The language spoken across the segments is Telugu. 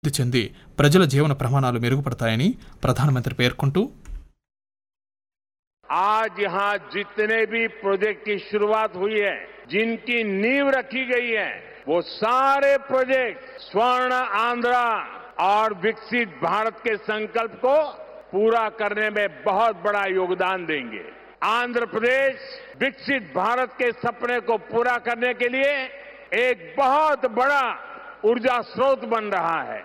అభివృద్ధి చెంది ప్రజల జీవన ప్రమాణాలు మెరుగుపడతాయని ప్రధానమంత్రి పేర్కొంటూ आज यहाँ जितने भी प्रोजेक्ट की शुरुआत हुई है जिनकी नींव रखी गई है वो सारे प्रोजेक्ट स्वर्ण आंध्रा और विकसित भारत के संकल्प को पूरा करने में बहुत बड़ा योगदान देंगे आंध्र प्रदेश विकसित भारत के सपने को पूरा करने के लिए एक बहुत बड़ा ऊर्जा स्रोत बन रहा है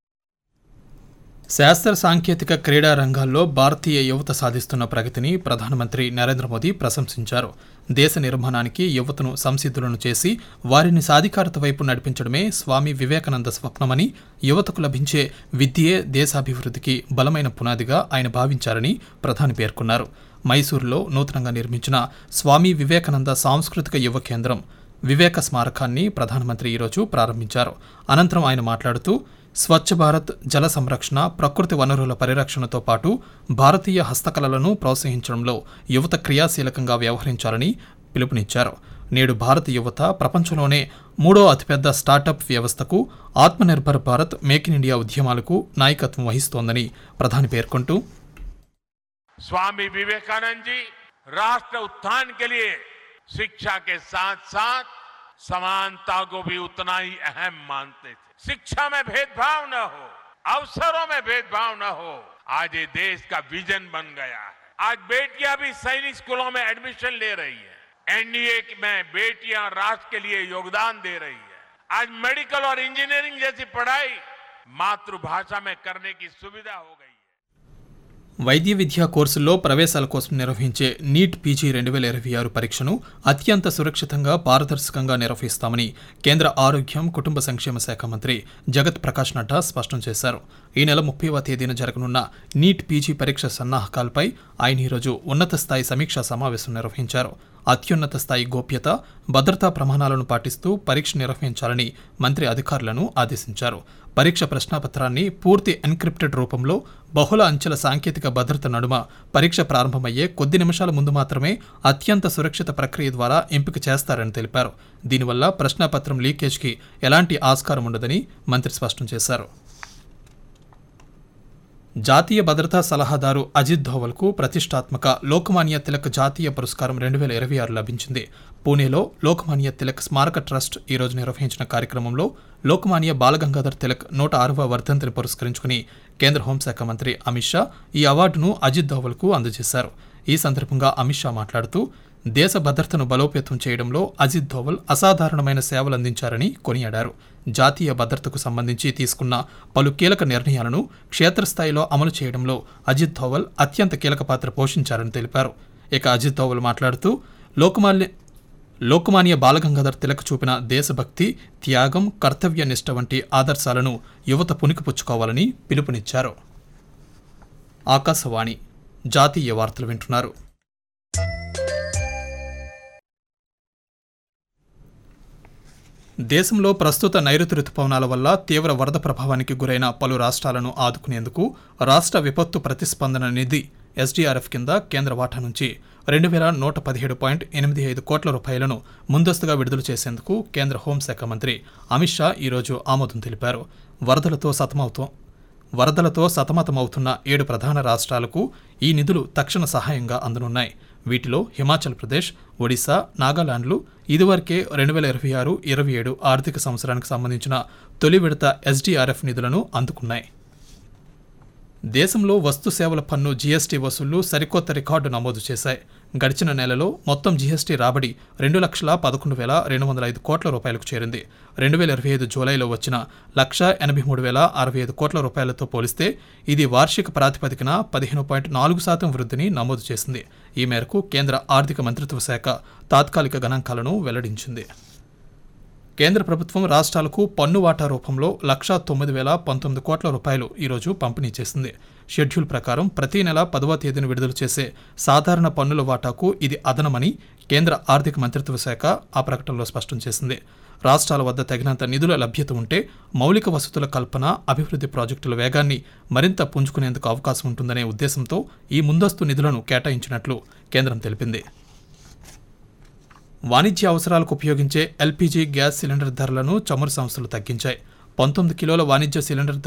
శాస్త్ర సాంకేతిక క్రీడా రంగాల్లో భారతీయ యువత సాధిస్తున్న ప్రగతిని ప్రధానమంత్రి నరేంద్ర మోదీ ప్రశంసించారు దేశ నిర్మాణానికి యువతను సంసిద్ధులను చేసి వారిని సాధికారత వైపు నడిపించడమే స్వామి వివేకానంద స్వప్నమని యువతకు లభించే విద్యే దేశాభివృద్ధికి బలమైన పునాదిగా ఆయన భావించారని ప్రధాని పేర్కొన్నారు మైసూరులో నూతనంగా నిర్మించిన స్వామి వివేకానంద సాంస్కృతిక యువ కేంద్రం వివేక స్మారకాన్ని ప్రధానమంత్రి ఈరోజు ప్రారంభించారు అనంతరం ఆయన మాట్లాడుతూ స్వచ్ఛ భారత్ జల సంరక్షణ ప్రకృతి వనరుల పరిరక్షణతో పాటు భారతీయ హస్తకళలను ప్రోత్సహించడంలో యువత క్రియాశీలకంగా వ్యవహరించాలని పిలుపునిచ్చారు నేడు భారత యువత ప్రపంచంలోనే మూడో అతిపెద్ద స్టార్టప్ వ్యవస్థకు Atmanirbhar Bharat make in India ఉద్యమాలకు నాయకత్వం వహిస్తోందని ప్రధాని పేర్కొంటూ स्वामी विवेकानंद जी राष्ट्र उत्थान के लिए शिक्षा के साथ साथ समानता को भी उतना ही अहम मानते थे शिक्षा में भेदभाव न हो अवसरों में भेदभाव न हो आज ये देश का विजन बन गया है आज बेटियां भी सैनिक स्कूलों में एडमिशन ले रही है एनडीए में बेटियां राष्ट्र के लिए योगदान दे रही है आज मेडिकल और इंजीनियरिंग जैसी पढ़ाई मातृभाषा में करने की सुविधा हो गई है వైద్య విద్యా కోర్సుల్లో ప్రవేశాల కోసం నిర్వహించే నీట్ పీజీ రెండు వేల ఇరవై ఆరు పరీక్షను అత్యంత సురక్షితంగా పారదర్శకంగా నిర్వహిస్తామని కేంద్ర ఆరోగ్యం కుటుంబ సంక్షేమ శాఖ మంత్రి జగత్ ప్రకాష్ నడ్డా స్పష్టం చేశారు ఈ నెల ముప్పైవ తేదీన జరగనున్న నీట్ పీజీ పరీక్ష సన్నాహకాలపై ఆయన ఈరోజు ఉన్నత స్థాయి సమీక్షా సమావేశం నిర్వహించారు అత్యున్నత స్థాయి గోప్యత భద్రతా ప్రమాణాలను పాటిస్తూ పరీక్ష నిర్వహించాలని మంత్రి అధికారులను ఆదేశించారు పరీక్ష ప్రశ్నాపత్రాన్ని పూర్తి ఎన్క్రిప్టెడ్ రూపంలో బహుళ అంచెల సాంకేతిక భద్రత నడుమ పరీక్ష ప్రారంభమయ్యే కొద్ది నిమిషాల ముందు మాత్రమే అత్యంత సురక్షిత ప్రక్రియ ద్వారా ఎంపిక చేస్తారని తెలిపారు దీనివల్ల ప్రశ్నాపత్రం లీకేజ్కి ఎలాంటి ఆస్కారం ఉండదని మంత్రి స్పష్టం చేశారు జాతీయ భద్రతా సలహాదారు అజిత్ ధోవల్కు ప్రతిష్టాత్మక లోకమాన్య తిలక్ జాతీయ పురస్కారం రెండు వేల ఇరవై ఆరు లభించింది పూణేలో లోకమాన్య తిలక్ స్మారక ట్రస్ట్ ఈరోజు నిర్వహించిన కార్యక్రమంలో లోకమాన్య బాలగంగాధర్ తిలక్ నూట ఆరవ వర్ధంతిని పురస్కరించుకుని కేంద్ర హోంశాఖ మంత్రి అమిత్ షా ఈ అవార్డును అజిత్ ధోవల్కు అందజేశారు ఈ సందర్భంగా అమిత్ షా మాట్లాడుతూ దేశ భద్రతను బలోపేతం చేయడంలో అజిత్ ధోవల్ అసాధారణమైన సేవలు అందించారని కొనియాడారు జాతీయ భద్రతకు సంబంధించి తీసుకున్న పలు కీలక నిర్ణయాలను క్షేత్రస్థాయిలో అమలు చేయడంలో అజిత్ ధోవల్ అత్యంత కీలక పాత్ర పోషించారని తెలిపారు ఇక అజిత్ ధోవల్ మాట్లాడుతూ లోకమాన్య లోకమాన్య బాలగంగాధర్ తిలక్ చూపిన దేశభక్తి త్యాగం కర్తవ్య నిష్ట వంటి ఆదర్శాలను యువత పుణికిపుచ్చుకోవాలని పిలుపునిచ్చారు ఆకాశవాణి జాతీయ వార్తలు వింటున్నారు దేశంలో ప్రస్తుత నైరుతి రుతుపవనాల వల్ల తీవ్ర వరద ప్రభావానికి గురైన పలు రాష్ట్రాలను ఆదుకునేందుకు రాష్ట్ర విపత్తు ప్రతిస్పందన నిధి ఎస్డీఆర్ఎఫ్ కింద కేంద్ర వాటా నుంచి రెండు వేల నూట పదిహేడు పాయింట్ ఎనిమిది ఐదు కోట్ల రూపాయలను ముందస్తుగా విడుదల చేసేందుకు కేంద్ర హోంశాఖ మంత్రి అమిత్ షా ఈరోజు ఆమోదం తెలిపారు వరదలతో సతమవుతూ వరదలతో సతమతమవుతున్న ఏడు ప్రధాన రాష్ట్రాలకు ఈ నిధులు తక్షణ సహాయంగా అందనున్నాయి వీటిలో హిమాచల్ ప్రదేశ్ ఒడిశా నాగాలాండ్లు ఇదివరకే రెండు వేల ఇరవై ఆరు ఇరవై ఏడు ఆర్థిక సంవత్సరానికి సంబంధించిన తొలి విడత ఎస్డీఆర్ఎఫ్ నిధులను అందుకున్నాయి దేశంలో వస్తు సేవల పన్ను జీఎస్టీ వసూళ్లు సరికొత్త రికార్డు నమోదు చేశాయి గడిచిన నెలలో మొత్తం జీఎస్టీ రాబడి రెండు లక్షల పదకొండు వేల రెండు వందల ఐదు కోట్ల రూపాయలకు చేరింది రెండు వేల ఇరవై ఐదు జూలైలో వచ్చిన లక్ష ఎనభై మూడు వేల అరవై ఐదు కోట్ల రూపాయలతో పోలిస్తే ఇది వార్షిక ప్రాతిపదికన పదిహేను పాయింట్ నాలుగు శాతం వృద్ధిని నమోదు చేసింది ఈ మేరకు కేంద్ర ఆర్థిక మంత్రిత్వ శాఖ తాత్కాలిక గణాంకాలను వెల్లడించింది కేంద్ర ప్రభుత్వం రాష్ట్రాలకు పన్ను వాటా రూపంలో లక్షా తొమ్మిది వేల పంతొమ్మిది కోట్ల రూపాయలు ఈరోజు పంపిణీ చేసింది షెడ్యూల్ ప్రకారం ప్రతి నెల పదవ తేదీన విడుదల చేసే సాధారణ పన్నుల వాటాకు ఇది అదనమని కేంద్ర ఆర్థిక మంత్రిత్వ శాఖ ఆ ప్రకటనలో స్పష్టం చేసింది రాష్ట్రాల వద్ద తగినంత నిధుల లభ్యత ఉంటే మౌలిక వసతుల కల్పన అభివృద్ధి ప్రాజెక్టుల వేగాన్ని మరింత పుంజుకునేందుకు అవకాశం ఉంటుందనే ఉద్దేశంతో ఈ ముందస్తు నిధులను కేటాయించినట్లు కేంద్రం తెలిపింది వాణిజ్య అవసరాలకు ఉపయోగించే ఎల్పీజీ గ్యాస్ సిలిండర్ ధరలను చమురు సంస్థలు తగ్గించాయి పంతొమ్మిది కిలోల వాణిజ్య సిలిండర్